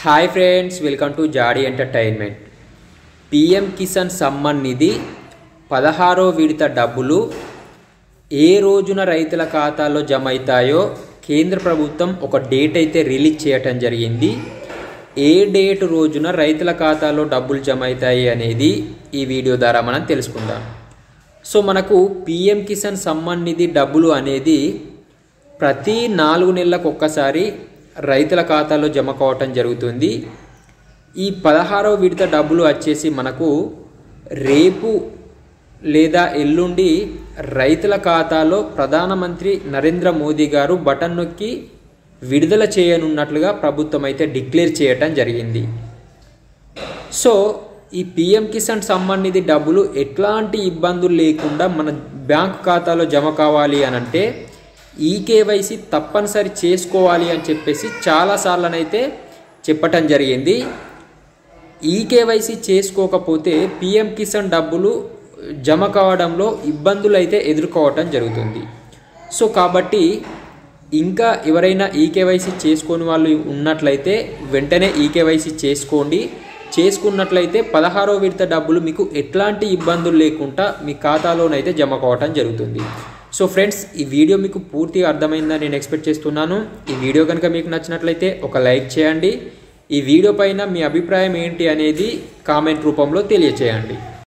hi friends welcome to జాడీ entertainment PM Kisan Samman Nidhi పదహారో విడత డబ్బులు ఏ రోజున రైతుల ఖాతాలో జమ అవుతాయో కేంద్ర ప్రభుత్వం ఒక డేట్ అయితే రిలీజ్ చేయటం జరిగింది ఏ డేట్ రోజున రైతుల ఖాతాలో డబ్బులు జమ అవుతాయి అనేది ఈ వీడియో ద్వారా మనం తెలుసుకుందాం సో మనకు పిఎం కిసాన్ సమ్మాన్ నిధి డబ్బులు అనేది ప్రతి నాలుగు నెలలకు ఒక్కసారి రైతుల ఖాతాలో జమ కావటం జరుగుతుంది ఈ పదహారవ విడత డబ్బులు వచ్చేసి మనకు రేపు లేదా ఎల్లుండి రైతుల ఖాతాలో ప్రధానమంత్రి నరేంద్ర మోదీ గారు బటన్ నొక్కి విడుదల చేయనున్నట్లుగా ప్రభుత్వం అయితే డిక్లేర్ చేయటం జరిగింది సో ఈ పిఎం కిసాన్ సమ్మాన్ నిధి డబ్బులు ఎట్లాంటి ఇబ్బందులు లేకుండా మన బ్యాంక్ ఖాతాలో జమ కావాలి అని అంటే ఈ కేవైసీ తప్పనిసరి చేసుకోవాలి అని చెప్పేసి చాలాసార్లనైతే చెప్పటం జరిగింది ఈ కేవైసీ చేసుకోకపోతే పిఎం కిసాన్ డబ్బులు జమ కావడంలో ఇబ్బందులు అయితే ఎదుర్కోవటం జరుగుతుంది సో కాబట్టి ఇంకా ఎవరైనా ఈ కేవైసీ చేసుకొని వాళ్ళు ఉన్నట్లయితే వెంటనే ఈ కేవైసీ చేసుకోండి చేసుకున్నట్లయితే పదహారో విడత డబ్బులు మీకు ఎట్లాంటి ఇబ్బందులు లేకుండా మీ ఖాతాలోనైతే జమ కావటం జరుగుతుంది సో ఫ్రెండ్స్ ఈ వీడియో మీకు పూర్తిగా అర్థమైందని నేను ఎక్స్పెక్ట్ చేస్తున్నాను ఈ వీడియో కనుక మీకు నచ్చినట్లయితే ఒక లైక్ చేయండి ఈ వీడియో పైన మీ అభిప్రాయం ఏంటి అనేది కామెంట్ రూపంలో తెలియచేయండి